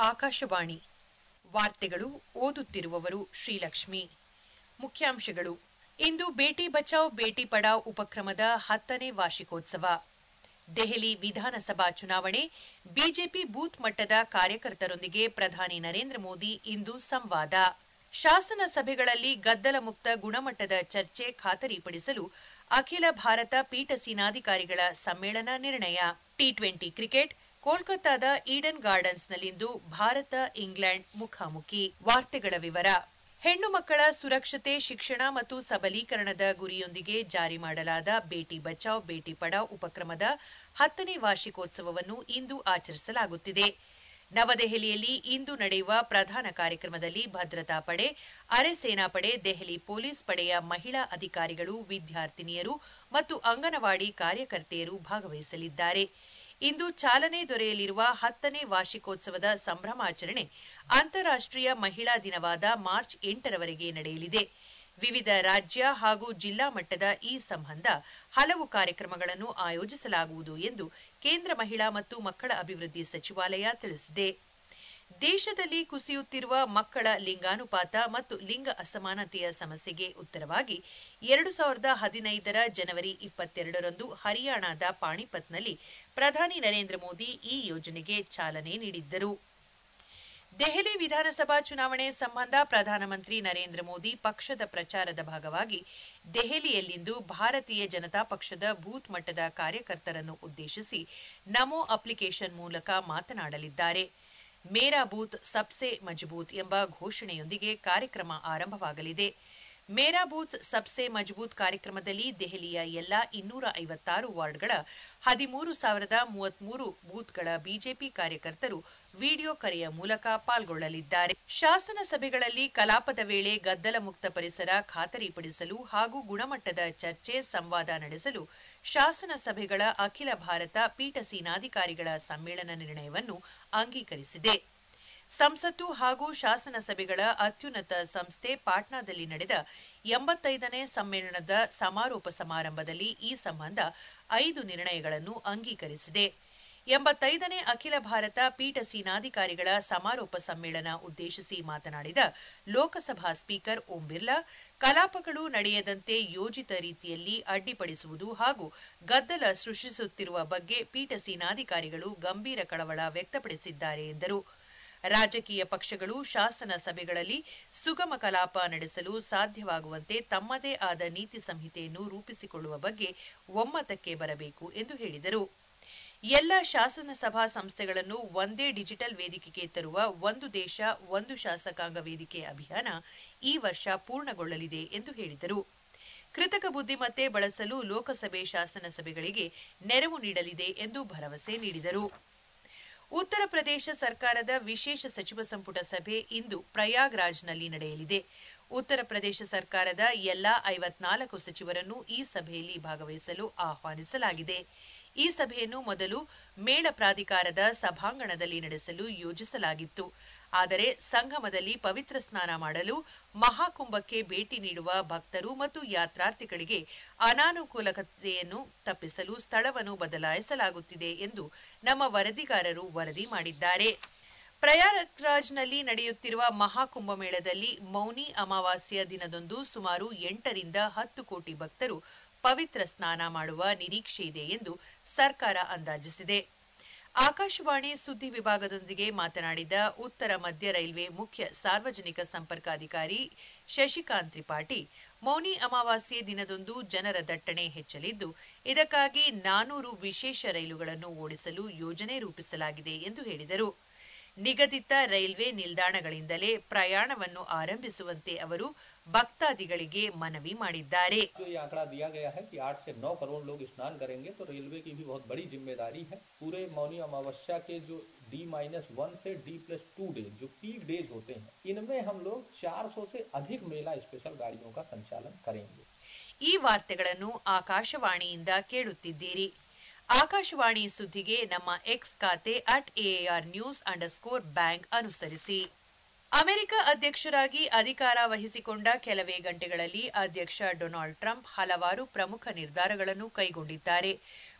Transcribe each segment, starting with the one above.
ಆಕಾಶವಾಣಿ ವಾರ್ತೆಗಳು ಓದುತ್ತಿರುವವರು ಶ್ರೀಲಕ್ಷ್ಮಿ ಮುಖ್ಯಾಂಶಗಳು ಇಂದು ಬೇಟಿ ಬಚಾವ್ ಬೇಟಿ ಪಡಾವ್ ಉಪಕ್ರಮದ ಹತ್ತನೇ ವಾರ್ಷಿಕೋತ್ಸವ ದೆಹಲಿ ವಿಧಾನಸಭಾ ಚುನಾವಣೆ ಬಿಜೆಪಿ ಬೂತ್ ಮಟ್ಟದ ಕಾರ್ಯಕರ್ತರೊಂದಿಗೆ ಪ್ರಧಾನಿ ನರೇಂದ್ರ ಮೋದಿ ಇಂದು ಸಂವಾದ ಶಾಸನ ಸಭೆಗಳಲ್ಲಿ ಗದ್ದಲ ಮುಕ್ತ ಗುಣಮಟ್ಟದ ಚರ್ಚೆ ಖಾತರಿಪಡಿಸಲು ಅಖಿಲ ಭಾರತ ಪೀಠಸೀನಾಧಿಕಾರಿಗಳ ಸಮ್ಮೇಳನ ನಿರ್ಣಯ ಟಿ ಟ್ವೆಂಟಿ ಕ್ರಿಕೆಟ್ ಕೋಲ್ಕತ್ತಾದ ಈಡನ್ ಗಾರ್ಡನ್ಸ್ನಲ್ಲಿಂದು ಭಾರತ ಇಂಗ್ಲೆಂಡ್ ಮುಖಾಮುಖಿ ವಾರ್ತೆಗಳ ವಿವರ ಹೆಣ್ಣು ಮಕ್ಕಳ ಸುರಕ್ಷತೆ ಶಿಕ್ಷಣ ಮತ್ತು ಸಬಲೀಕರಣದ ಗುರಿಯೊಂದಿಗೆ ಜಾರಿ ಮಾಡಲಾದ ಬೇಟಿ ಬಚಾವ್ ಬೇಟಿ ಪಡಾವ್ ಉಪಕ್ರಮದ ಹತ್ತನೇ ವಾರ್ಷಿಕೋತ್ಸವವನ್ನು ಇಂದು ಆಚರಿಸಲಾಗುತ್ತಿದೆ ನವದೆಹಲಿಯಲ್ಲಿ ಇಂದು ನಡೆಯುವ ಪ್ರಧಾನ ಕಾರ್ಯಕ್ರಮದಲ್ಲಿ ಭದ್ರತಾ ಪಡೆ ಅರೆ ಸೇನಾಪಡೆ ದೆಹಲಿ ಪೊಲೀಸ್ ಪಡೆಯ ಮಹಿಳಾ ಅಧಿಕಾರಿಗಳು ವಿದ್ಯಾರ್ಥಿನಿಯರು ಮತ್ತು ಅಂಗನವಾಡಿ ಕಾರ್ಯಕರ್ತೆಯರು ಭಾಗವಹಿಸಲಿದ್ದಾರೆ ಇಂದು ಚಾಲನೆ ದೊರೆಯಲಿರುವ ಹತ್ತನೇ ವಾರ್ಷಿಕೋತ್ಸವದ ಸಂಭ್ರಮಾಚರಣೆ ಅಂತಾರಾಷ್ಟೀಯ ಮಹಿಳಾ ದಿನವಾದ ಮಾರ್ಚ್ ಎಂಟರವರೆಗೆ ನಡೆಯಲಿದೆ ವಿವಿಧ ರಾಜ್ಯ ಹಾಗೂ ಜಿಲ್ಲಾ ಮಟ್ಟದ ಈ ಸಂಬಂಧ ಹಲವು ಕಾರ್ಯಕ್ರಮಗಳನ್ನು ಆಯೋಜಿಸಲಾಗುವುದು ಎಂದು ಕೇಂದ್ರ ಮಹಿಳಾ ಮತ್ತು ಮಕ್ಕಳ ಅಭಿವೃದ್ಧಿ ಸಚಿವಾಲಯ ತಿಳಿಸಿದೆ ದೇಶದಲ್ಲಿ ಕುಸಿಯುತ್ತಿರುವ ಮಕ್ಕಳ ಲಿಂಗಾನುಪಾತ ಮತ್ತು ಲಿಂಗ ಅಸಮಾನತೆಯ ಸಮಸ್ಯೆಗೆ ಉತ್ತರವಾಗಿ ಎರಡು ಸಾವಿರದ ಹದಿನೈದರ ಜನವರಿ ಇಪ್ಪತ್ತೆರಡರಂದು ಹರಿಯಾಣದ ಪಾಣಿಪತ್ನಲ್ಲಿ ಪ್ರಧಾನಿ ನರೇಂದ್ರ ಮೋದಿ ಈ ಯೋಜನೆಗೆ ಚಾಲನೆ ನೀಡಿದ್ದರು ದೆಹಲಿ ವಿಧಾನಸಭಾ ಚುನಾವಣೆ ಸಂಬಂಧ ಪ್ರಧಾನಮಂತ್ರಿ ನರೇಂದ್ರ ಮೋದಿ ಪಕ್ಷದ ಪ್ರಚಾರದ ಭಾಗವಾಗಿ ದೆಹಲಿಯಲ್ಲಿಂದು ಭಾರತೀಯ ಜನತಾ ಪಕ್ಷದ ಬೂತ್ ಮಟ್ಟದ ಕಾರ್ಯಕರ್ತರನ್ನು ಉದ್ದೇಶಿಸಿ ನಮೋ ಅಪ್ಲಿಕೇಶನ್ ಮೂಲಕ ಮಾತನಾಡಲಿದ್ದಾರೆ ಮೇರಾ ಬೂತ್ ಸಬ್ಸೆ ಮಜಬೂತ್ ಎಂಬ ಘೋಷಣೆಯೊಂದಿಗೆ ಕಾರ್ಯಕ್ರಮ ಆರಂಭವಾಗಲಿದೆ ಮೇರಾ ಬೂತ್ ಸಬ್ಸೆ ಮಜಬೂತ್ ಕಾರ್ಯಕ್ರಮದಲ್ಲಿ ದೆಹಲಿಯ ಎಲ್ಲಾ ಇನ್ನೂರ ಐವತ್ತಾರು ವಾರ್ಡ್ಗಳ ಹದಿಮೂರು ಸಾವಿರದ ಮೂವತ್ಮೂರು ಬೂತ್ಗಳ ಬಿಜೆಪಿ ಕಾರ್ಯಕರ್ತರು ವಿಡಿಯೋ ಕರೆಯ ಮೂಲಕ ಪಾಲ್ಗೊಳ್ಳಲಿದ್ದಾರೆ ಶಾಸನ ಸಭೆಗಳಲ್ಲಿ ಕಲಾಪದ ವೇಳೆ ಗದ್ದಲ ಮುಕ್ತ ಪರಿಸರ ಖಾತರಿಪಡಿಸಲು ಹಾಗೂ ಗುಣಮಟ್ಟದ ಚರ್ಚೆ ಸಂವಾದ ನಡೆಸಲು ಶಾಸನ ಸಭೆಗಳ ಅಖಿಲ ಭಾರತ ಪೀಠಸೀನಾಧಿಕಾರಿಗಳ ಸಮ್ಮೇಳನ ನಿರ್ಣಯವನ್ನು ಅಂಗೀಕರಿಸಿದೆ ಸಂಸತ್ತು ಹಾಗೂ ಶಾಸನ ಸಭೆಗಳ ಅತ್ಯುನ್ನತ ಸಂಸ್ಥೆ ಪಾಟ್ನಾದಲ್ಲಿ ನಡೆದ ಎಂಬತ್ತೈದನೇ ಸಮ್ಮೇಳನದ ಸಮಾರೋಪ ಸಮಾರಂಭದಲ್ಲಿ ಈ ಸಂಬಂಧ ಐದು ನಿರ್ಣಯಗಳನ್ನು ಅಂಗೀಕರಿಸಿದೆ ಎಂಬತ್ತೈದನೇ ಅಖಿಲ ಭಾರತ ಪೀಠಸೀನಾಧಿಕಾರಿಗಳ ಸಮಾರೋಪ ಸಮ್ಮೇಳನ ಉದ್ದೇಶಿಸಿ ಮಾತನಾಡಿದ ಲೋಕಸಭಾ ಸ್ಪೀಕರ್ ಓಂ ಬಿರ್ಲಾ ಕಲಾಪಗಳು ನಡೆಯದಂತೆ ಯೋಜಿತ ರೀತಿಯಲ್ಲಿ ಅಡ್ಡಿಪಡಿಸುವುದು ಹಾಗೂ ಗದ್ದಲ ಸೃಷ್ಟಿಸುತ್ತಿರುವ ಬಗ್ಗೆ ಪೀಠಸೀನಾಧಿಕಾರಿಗಳು ಗಂಭೀರ ಕಳವಳ ವ್ಯಕ್ತಪಡಿಸಿದ್ದಾರೆ ಎಂದರು ರಾಜಕೀಯ ಪಕ್ಷಗಳು ಶಾಸನ ಸಭೆಗಳಲ್ಲಿ ಸುಗಮ ಕಲಾಪ ನಡೆಸಲು ಸಾಧ್ಯವಾಗುವಂತೆ ತಮ್ಮದೇ ಆದ ನೀತಿ ಸಂಹಿತೆಯನ್ನು ರೂಪಿಸಿಕೊಳ್ಳುವ ಬಗ್ಗೆ ಒಮ್ಮತಕ್ಕೆ ಬರಬೇಕು ಎಂದು ಹೇಳಿದರು ಎಲ್ಲ ಶಾಸನ ಸಭಾ ಸಂಸ್ಥೆಗಳನ್ನು ಒಂದೇ ಡಿಜಿಟಲ್ ವೇದಿಕೆಗೆ ತರುವ ಒಂದು ದೇಶ ಒಂದು ಶಾಸಕಾಂಗ ವೇದಿಕೆ ಅಭಿಯಾನ ಈ ವರ್ಷ ಪೂರ್ಣಗೊಳ್ಳಲಿದೆ ಎಂದು ಹೇಳಿದರು ಕೃತಕ ಬುದ್ದಿಮತ್ತೆ ಬಳಸಲು ಲೋಕಸಭೆ ಶಾಸನ ಸಭೆಗಳಿಗೆ ನೆರವು ನೀಡಲಿದೆ ಎಂದು ಭರವಸೆ ನೀಡಿದರು ಉತ್ತರ ಪ್ರದೇಶ ಸರ್ಕಾರದ ವಿಶೇಷ ಸಚಿವ ಸಂಪುಟ ಸಭೆ ಇಂದು ಪ್ರಯಾಗ್ರಾಜ್ನಲ್ಲಿ ನಡೆಯಲಿದೆ ಉತ್ತರ ಪ್ರದೇಶ ಸರ್ಕಾರದ ಎಲ್ಲಾ ಐವತ್ನಾಲ್ಕು ಸಚಿವರನ್ನು ಈ ಸಭೆಯಲ್ಲಿ ಭಾಗವಹಿಸಲು ಆಹ್ವಾನಿಸಲಾಗಿದೆ ಈ ಸಭೆಯನ್ನು ಮೊದಲು ಮೇಳ ಪ್ರಾಧಿಕಾರದ ಸಭಾಂಗಣದಲ್ಲಿ ನಡೆಸಲು ಯೋಜಿಸಲಾಗಿತ್ತು ಆದರೆ ಸಂಗಮದಲ್ಲಿ ಪವಿತ್ರ ಸ್ನಾನ ಮಾಡಲು ಮಹಾಕುಂಭಕ್ಕೆ ಭೇಟಿ ನೀಡುವ ಭಕ್ತರು ಮತ್ತು ಯಾತ್ರಾರ್ಥಿಗಳಿಗೆ ಅನಾನುಕೂಲತೆಯನ್ನು ತಪ್ಪಿಸಲು ಸ್ಥಳವನ್ನು ಬದಲಾಯಿಸಲಾಗುತ್ತಿದೆ ಎಂದು ನಮ್ಮ ವರದಿಗಾರರು ವರದಿ ಮಾಡಿದ್ದಾರೆ ಪ್ರಯಾಗ್ರಾಜ್ನಲ್ಲಿ ನಡೆಯುತ್ತಿರುವ ಮಹಾಕುಂಭಮೇಳದಲ್ಲಿ ಮೌನಿ ಅಮಾವಾಸ್ಯ ದಿನದಂದು ಸುಮಾರು ಎಂಟರಿಂದ ಹತ್ತು ಕೋಟಿ ಭಕ್ತರು ಪವಿತ್ರ ಸ್ನಾನ ಮಾಡುವ ನಿರೀಕ್ಷೆಯಿದೆ ಎಂದು ಸರ್ಕಾರ ಅಂದಾಜಿಸಿದೆ ಆಕಾಶವಾಣಿ ಸುದ್ದಿ ವಿಭಾಗದೊಂದಿಗೆ ಮಾತನಾಡಿದ ಉತ್ತರ ಮಧ್ಯ ರೈಲ್ವೆ ಮುಖ್ಯ ಸಾರ್ವಜನಿಕ ಸಂಪರ್ಕಾಧಿಕಾರಿ ಶಶಿಕಾಂತ್ ತ್ರಿಪಾಠಿ ಮೌನಿ ಅಮಾವಾಸ್ಯೆ ದಿನದಂದು ಜನರ ದಟ್ಟಣೆ ಹೆಚ್ಚಲಿದ್ದು ಇದಕ್ಕಾಗಿ ನಾನೂರು ವಿಶೇಷ ರೈಲುಗಳನ್ನು ಓಡಿಸಲು ಯೋಜನೆ ರೂಪಿಸಲಾಗಿದೆ ಎಂದು ಹೇಳಿದರು ನಿಗದಿತ ರೈಲ್ವೆ ನಿಲ್ದಾಣಗಳಿಂದಲೇ ಪ್ರಯಾಣವನ್ನು ಆರಂಭಿಸುವಂತೆ ಅವರು ಭಕ್ತಾದಿಗಳಿಗೆ ಮನವಿ ಮಾಡಿದ್ದಾರೆ जो ये आंकड़ा दिया गया है कि 8 से 9 करोड़ लोग स्नान करेंगे तो रेलवे की भी बहुत बड़ी जिम्मेदारी है पूरे मौनी अमावस्या के जो डी माइनस वन से डी प्लस टू डेज जो पीक डेज होते हैं इनमें हम लोग 400 से अधिक मेला स्पेशल गाड़ियों का संचालन करेंगे ಈ ವಾರ್ತೆಗಳನ್ನು ಆಕಾಶವಾಣಿಯಿಂದ ಕೇಳುತ್ತಿದ್ದೀರಿ ಆಕಾಶವಾಣಿ ಸುದ್ದಿಗೆ ನಮ್ಮ ಎಕ್ಸ್ ಖಾತೆ ಅಟ್ ಎಆರ್ ನ್ಯೂಸ್ ಅಂಡರ್ಸ್ಕೋರ್ ಬ್ಯಾಂಕ್ ಅನುಸರಿಸಿ ಅಮೆರಿಕ ಅಧ್ಯಕ್ಷರಾಗಿ ಅಧಿಕಾರ ವಹಿಸಿಕೊಂಡ ಕೆಲವೇ ಗಂಟೆಗಳಲ್ಲಿ ಅಧ್ಯಕ್ಷ ಡೊನಾಲ್ಡ್ ಟ್ರಂಪ್ ಹಲವಾರು ಪ್ರಮುಖ ನಿರ್ಧಾರಗಳನ್ನು ಕೈಗೊಂಡಿದ್ದಾರೆ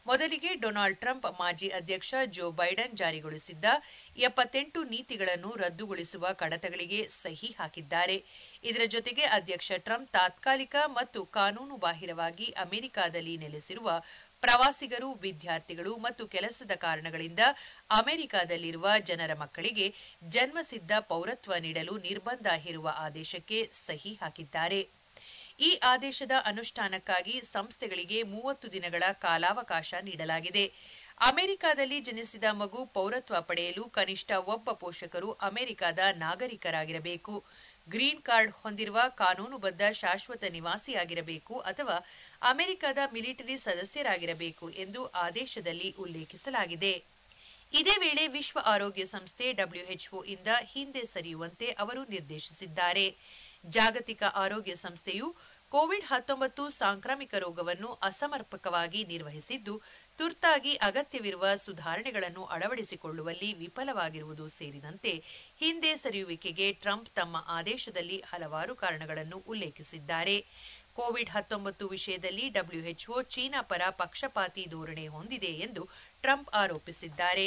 ಮೊದಲಿಗೆ ಡೊನಾಲ್ಡ್ ಟ್ರಂಪ್ ಮಾಜಿ ಅಧ್ಯಕ್ಷ ಜೋ ಬೈಡನ್ ಜಾರಿಗೊಳಿಸಿದ್ದ ಎಪ್ಪತ್ತೆಂಟು ನೀತಿಗಳನ್ನು ರದ್ದುಗೊಳಿಸುವ ಕಡತಗಳಿಗೆ ಸಹಿ ಹಾಕಿದ್ದಾರೆ ಇದರ ಜೊತೆಗೆ ಅಧ್ಯಕ್ಷ ಟ್ರಂಪ್ ತಾತ್ಕಾಲಿಕ ಮತ್ತು ಕಾನೂನು ಬಾಹಿರವಾಗಿ ಅಮೆರಿಕಾದಲ್ಲಿ ನೆಲೆಸಿರುವ ಪ್ರವಾಸಿಗರು ವಿದ್ಯಾರ್ಥಿಗಳು ಮತ್ತು ಕೆಲಸದ ಕಾರಣಗಳಿಂದ ಅಮೆರಿಕಾದಲ್ಲಿರುವ ಜನರ ಮಕ್ಕಳಿಗೆ ಜನ್ಮಸಿದ್ಧ ಪೌರತ್ವ ನೀಡಲು ನಿರ್ಬಂಧ ಹೇರುವ ಆದೇಶಕ್ಕೆ ಸಹಿ ಹಾಕಿದ್ದಾರೆ ಈ ಆದೇಶದ ಅನುಷ್ಠಾನಕ್ಕಾಗಿ ಸಂಸ್ಥೆಗಳಿಗೆ ಮೂವತ್ತು ದಿನಗಳ ಕಾಲಾವಕಾಶ ನೀಡಲಾಗಿದೆ ಅಮೆರಿಕಾದಲ್ಲಿ ಜನಿಸಿದ ಮಗು ಪೌರತ್ವ ಪಡೆಯಲು ಕನಿಷ್ಠ ಒಬ್ಬ ಪೋಷಕರು ಅಮೆರಿಕದ ನಾಗರಿಕರಾಗಿರಬೇಕು ಗ್ರೀನ್ ಕಾರ್ಡ್ ಹೊಂದಿರುವ ಕಾನೂನುಬದ್ಧ ಶಾಶ್ವತ ನಿವಾಸಿಯಾಗಿರಬೇಕು ಅಥವಾ ಅಮೆರಿಕದ ಮಿಲಿಟರಿ ಸದಸ್ಯರಾಗಿರಬೇಕು ಎಂದು ಆದೇಶದಲ್ಲಿ ಉಲ್ಲೇಖಿಸಲಾಗಿದೆ ಇದೇ ವೇಳೆ ವಿಶ್ವ ಆರೋಗ್ಯ ಸಂಸ್ಥೆ ಡಬ್ಲ್ಯೂಎಚ್ಒ ಇಂದ ಹಿಂದೆ ಸರಿಯುವಂತೆ ಅವರು ನಿರ್ದೇಶಿಸಿದ್ದಾರೆ ಜಾಗತಿಕ ಆರೋಗ್ಯ ಸಂಸ್ಥೆಯು ಕೋವಿಡ್ ಹತ್ತೊಂಬತ್ತು ಸಾಂಕ್ರಾಮಿಕ ರೋಗವನ್ನು ಅಸಮರ್ಪಕವಾಗಿ ನಿರ್ವಹಿಸಿದ್ದು ತುರ್ತಾಗಿ ಅಗತ್ಯವಿರುವ ಸುಧಾರಣೆಗಳನ್ನು ಅಳವಡಿಸಿಕೊಳ್ಳುವಲ್ಲಿ ವಿಫಲವಾಗಿರುವುದು ಸೇರಿದಂತೆ ಹಿಂದೆ ಸರಿಯುವಿಕೆಗೆ ಟ್ರಂಪ್ ತಮ್ಮ ಆದೇಶದಲ್ಲಿ ಹಲವಾರು ಕಾರಣಗಳನ್ನು ಉಲ್ಲೇಖಿಸಿದ್ದಾರೆ ಕೋವಿಡ್ ಹತ್ತೊಂಬತ್ತು ವಿಷಯದಲ್ಲಿ ಡಬ್ಲ್ಯೂಎಚ್ಒ ಚೀನಾ ಪರ ಪಕ್ಷಪಾತಿ ಧೋರಣೆ ಹೊಂದಿದೆ ಎಂದು ಟ್ರಂಪ್ ಆರೋಪಿಸಿದ್ದಾರೆ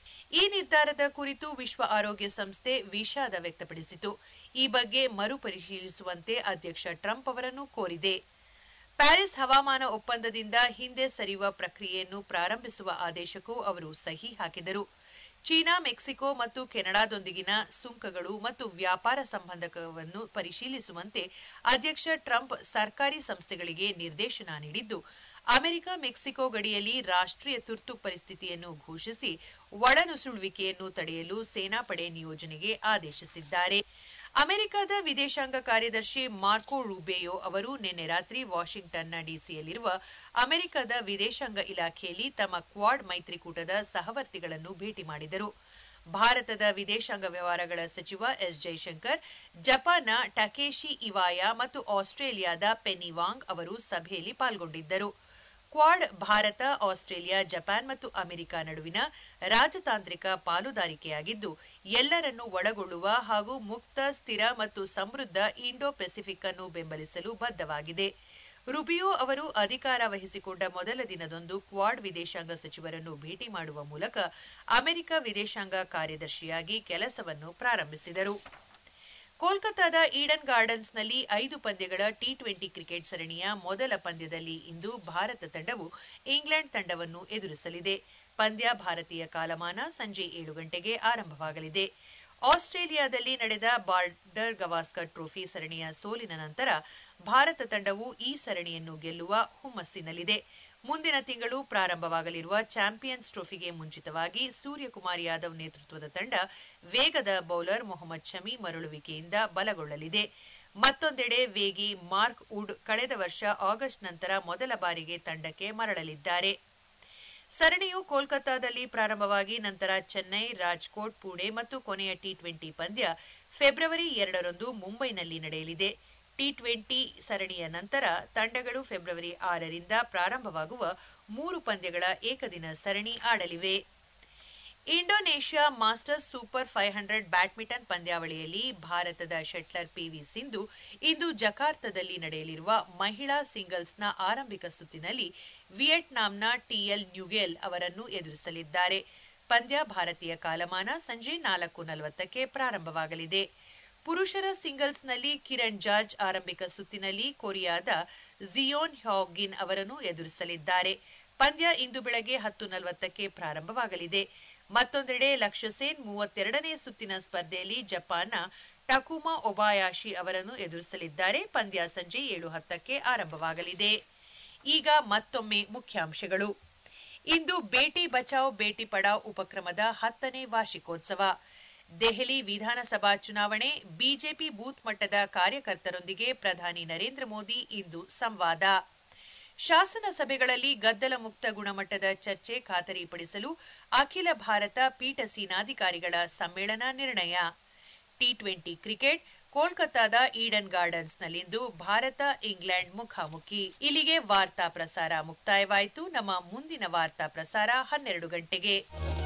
ಈ ನಿರ್ಧಾರದ ಕುರಿತು ವಿಶ್ವ ಆರೋಗ್ಯ ಸಂಸ್ಥೆ ವಿಷಾದ ವ್ಯಕ್ತಪಡಿಸಿತು ಈ ಬಗ್ಗೆ ಮರುಪರಿಶೀಲಿಸುವಂತೆ ಅಧ್ಯಕ್ಷ ಟ್ರಂಪ್ ಅವರನ್ನು ಕೋರಿದೆ ಪ್ಯಾರಿಸ್ ಹವಾಮಾನ ಒಪ್ಪಂದದಿಂದ ಹಿಂದೆ ಸರಿಯುವ ಪ್ರಕ್ರಿಯೆಯನ್ನು ಪ್ರಾರಂಭಿಸುವ ಆದೇಶಕ್ಕೂ ಅವರು ಸಹಿ ಹಾಕಿದರು ಚೀನಾ ಮೆಕ್ಸಿಕೋ ಮತ್ತು ಕೆನಡಾದೊಂದಿಗಿನ ಸುಂಕಗಳು ಮತ್ತು ವ್ಯಾಪಾರ ಸಂಬಂಧವನ್ನು ಪರಿಶೀಲಿಸುವಂತೆ ಅಧ್ಯಕ್ಷ ಟ್ರಂಪ್ ಸರ್ಕಾರಿ ಸಂಸ್ಥೆಗಳಿಗೆ ನಿರ್ದೇಶನ ನೀಡಿದ್ದು ಅಮೆರಿಕ ಮೆಕ್ಸಿಕೋ ಗಡಿಯಲ್ಲಿ ರಾಷ್ಟ್ರೀಯ ತುರ್ತು ಪರಿಸ್ಥಿತಿಯನ್ನು ಘೋಷಿಸಿ ಒಳನುಸುಳುವಿಕೆಯನ್ನು ತಡೆಯಲು ಸೇನಾಪಡೆ ನಿಯೋಜನೆಗೆ ಆದೇಶಿಸಿದ್ದಾರೆ ಅಮೆರಿಕದ ವಿದೇಶಾಂಗ ಕಾರ್ಯದರ್ಶಿ ಮಾರ್ಕೋ ರೂಬೇಯೋ ಅವರು ನಿನ್ನೆ ರಾತ್ರಿ ವಾಷಿಂಗ್ಟನ್ನ ಡಿಸಿಯಲ್ಲಿರುವ ಅಮೆರಿಕದ ವಿದೇಶಾಂಗ ಇಲಾಖೆಯಲ್ಲಿ ತಮ್ಮ ಕ್ವಾಡ್ ಮೈತ್ರಿಕೂಟದ ಸಹವರ್ತಿಗಳನ್ನು ಭೇಟಿ ಮಾಡಿದರು ಭಾರತದ ವಿದೇಶಾಂಗ ವ್ಯವಹಾರಗಳ ಸಚಿವ ಎಸ್ ಜೈಶಂಕರ್ ಜಪಾನ್ನ ಟಕೇಶಿ ಇವಾಯಾ ಮತ್ತು ಆಸ್ಟ್ರೇಲಿಯಾದ ಪೆನಿ ವಾಂಗ್ ಅವರು ಸಭೆಯಲ್ಲಿ ಪಾಲ್ಗೊಂಡಿದ್ದರು ಕ್ವಾಡ್ ಭಾರತ ಆಸ್ಟ್ರೇಲಿಯಾ ಜಪಾನ್ ಮತ್ತು ಅಮೆರಿಕ ನಡುವಿನ ರಾಜತಾಂತ್ರಿಕ ಪಾಲುದಾರಿಕೆಯಾಗಿದ್ದು ಎಲ್ಲರನ್ನೂ ಒಳಗೊಳ್ಳುವ ಹಾಗೂ ಮುಕ್ತ ಸ್ಥಿರ ಮತ್ತು ಸಮೃದ್ಧ ಇಂಡೋ ಪೆಸಿಫಿಕ್ ಅನ್ನು ಬೆಂಬಲಿಸಲು ಬದ್ಧವಾಗಿದೆ ರುಬಿಯೋ ಅವರು ಅಧಿಕಾರ ವಹಿಸಿಕೊಂಡ ಮೊದಲ ದಿನದಂದು ಕ್ವಾಡ್ ವಿದೇಶಾಂಗ ಸಚಿವರನ್ನು ಭೇಟಿ ಮಾಡುವ ಮೂಲಕ ಅಮೆರಿಕ ವಿದೇಶಾಂಗ ಕಾರ್ಯದರ್ಶಿಯಾಗಿ ಕೆಲಸವನ್ನು ಪ್ರಾರಂಭಿಸಿದರು ಕೋಲ್ಕತಾದ ಈಡನ್ ಗಾರ್ಡನ್ಸ್ನಲ್ಲಿ ಐದು ಪಂದ್ಯಗಳ ಟಿ ಟ್ವೆಂಟಿ ಕ್ರಿಕೆಟ್ ಸರಣಿಯ ಮೊದಲ ಪಂದ್ಯದಲ್ಲಿ ಇಂದು ಭಾರತ ತಂಡವು ಇಂಗ್ಲೆಂಡ್ ತಂಡವನ್ನು ಎದುರಿಸಲಿದೆ ಪಂದ್ಯ ಭಾರತೀಯ ಕಾಲಮಾನ ಸಂಜೆ ಏಳು ಗಂಟೆಗೆ ಆರಂಭವಾಗಲಿದೆ ಆಸ್ಟ್ರೇಲಿಯಾದಲ್ಲಿ ನಡೆದ ಬಾರ್ಡರ್ ಗವಾಸ್ಕರ್ ಟ್ರೋಫಿ ಸರಣಿಯ ಸೋಲಿನ ನಂತರ ಭಾರತ ತಂಡವು ಈ ಸರಣಿಯನ್ನು ಗೆಲ್ಲುವ ಹುಮ್ಮಸ್ಸಿನಲ್ಲಿದೆ ಮುಂದಿನ ತಿಂಗಳು ಪ್ರಾರಂಭವಾಗಲಿರುವ ಚಾಂಪಿಯನ್ಸ್ ಟ್ರೋಫಿಗೆ ಮುಂಚಿತವಾಗಿ ಸೂರ್ಯಕುಮಾರ್ ಯಾದವ್ ನೇತೃತ್ವದ ತಂಡ ವೇಗದ ಬೌಲರ್ ಮೊಹಮ್ಮದ್ ಶಮಿ ಮರಳುವಿಕೆಯಿಂದ ಬಲಗೊಳ್ಳಲಿದೆ ಮತ್ತೊಂದೆಡೆ ವೇಗಿ ಮಾರ್ಕ್ ವುಡ್ ಕಳೆದ ವರ್ಷ ಆಗಸ್ಟ್ ನಂತರ ಮೊದಲ ಬಾರಿಗೆ ತಂಡಕ್ಕೆ ಮರಳಲಿದ್ದಾರೆ ಸರಣಿಯು ಕೋಲ್ಕತಾದಲ್ಲಿ ಪ್ರಾರಂಭವಾಗಿ ನಂತರ ಚೆನ್ನೈ ರಾಜ್ಕೋಟ್ ಪುಣೆ ಮತ್ತು ಕೊನೆಯ ಟಿ ಟ್ವೆಂಟಿ ಪಂದ್ಯ ಫೆಬ್ರವರಿ ಎರಡರಂದು ಮುಂಬೈನಲ್ಲಿ ನಡೆಯಲಿದೆ ಟಿ ಟ್ವೆಂಟಿ ಸರಣಿಯ ನಂತರ ತಂಡಗಳು ಫೆಬ್ರವರಿ ಆರರಿಂದ ಪ್ರಾರಂಭವಾಗುವ ಮೂರು ಪಂದ್ಯಗಳ ಏಕದಿನ ಸರಣಿ ಆಡಲಿವೆ Indonesia masters super five hundred badminton ಪಂದ್ಯಾವಳಿಯಲ್ಲಿ ಭಾರತದ ಶಟ್ಲರ್ ಪಿವಿ ಸಿಂಧು ಇಂದು ಜಕಾರ್ತದಲ್ಲಿ ನಡೆಯಲಿರುವ ಮಹಿಳಾ ಸಿಂಗಲ್ಸ್ನ ಆರಂಭಿಕ ಸುತ್ತಿನಲ್ಲಿ ವಿಯೆಟ್ನಾಂನ ಟಿಎಲ್ ನ್ಯೂಗೆಲ್ ಅವರನ್ನು ಎದುರಿಸಲಿದ್ದಾರೆ ಪಂದ್ಯ ಭಾರತೀಯ ಕಾಲಮಾನ ಸಂಜೆ ನಾಲ್ಕು ನಲವತ್ತಕ್ಕೆ ಪ್ರಾರಂಭವಾಗಲಿದೆ ಪುರುಷರ ಸಿಂಗಲ್ಸ್ನಲ್ಲಿ ಕಿರಣ್ ಜಾರ್ಜ್ ಆರಂಭಿಕ ಸುತ್ತಿನಲ್ಲಿ ಕೊರಿಯಾದ ಜಿಯೋನ್ ಹ್ಯಾಗಿನ್ ಅವರನ್ನು ಎದುರಿಸಲಿದ್ದಾರೆ ಪಂದ್ಯ ಇಂದು ಬೆಳಗ್ಗೆ ಹತ್ತು ನಲವತ್ತಕ್ಕೆ ಪ್ರಾರಂಭವಾಗಲಿದೆ ಮತ್ತೊಂದೆಡೆ ಲಕ್ಷ್ಯ ಸೇನ್ ಮೂವತ್ತೆರಡನೇ ಸುತ್ತಿನ ಸ್ಪರ್ಧೆಯಲ್ಲಿ ಜಪಾನ್ನ ಟಕುಮಾ ಒಬಾಯಾಶಿ ಅವರನ್ನು ಎದುರಿಸಲಿದ್ದಾರೆ ಪಂದ್ಯ ಸಂಜೆ ಏಳು ಹತ್ತಕ್ಕೆ ಆರಂಭವಾಗಲಿದೆ ಈಗ ಮತ್ತೊಮ್ಮೆ ಮುಖ್ಯಾಂಶಗಳು ಇಂದು ಬೇಟಿ ಬಚಾವ್ ಬೇಟಿ ಪಡಾವ್ ಉಪಕ್ರಮದ ಹತ್ತನೇ ವಾರ್ಷಿಕೋತ್ಸವ ದೆಹಲಿ ವಿಧಾನಸಭಾ ಚುನಾವಣೆ ಬಿಜೆಪಿ ಬೂತ್ ಮಟ್ಟದ ಕಾರ್ಯಕರ್ತರೊಂದಿಗೆ ಪ್ರಧಾನಿ ನರೇಂದ್ರ ಮೋದಿ ಇಂದು ಸಂವಾದ ಶಾಸನ ಸಭೆಗಳಲ್ಲಿ ಗದ್ದಲ ಮುಕ್ತ ಗುಣಮಟ್ಟದ ಚರ್ಚೆ ಖಾತರಿಪಡಿಸಲು ಅಖಿಲ ಭಾರತ ಪೀಠ ಸೇನಾಧಿಕಾರಿಗಳ ಸಮ್ಮೇಳನ ನಿರ್ಣಯ ಟಿ ಟ್ವೆಂಟಿ ಕ್ರಿಕೆಟ್ ಕೋಲ್ಕತಾದ ಈಡನ್ ಗಾರ್ಡನ್ಸ್ನಲ್ಲಿಂದು ಭಾರತ ಇಂಗ್ಲೆಂಡ್ ಮುಖಾಮುಖಿ ಇಲ್ಲಿಗೆ ವಾರ್ತಾ ಪ್ರಸಾರ ಮುಕ್ತಾಯವಾಯಿತು ನಮ್ಮ ಮುಂದಿನ ವಾರ್ತಾ ಪ್ರಸಾರ ಹನ್ನೆರಡು ಗಂಟೆಗೆ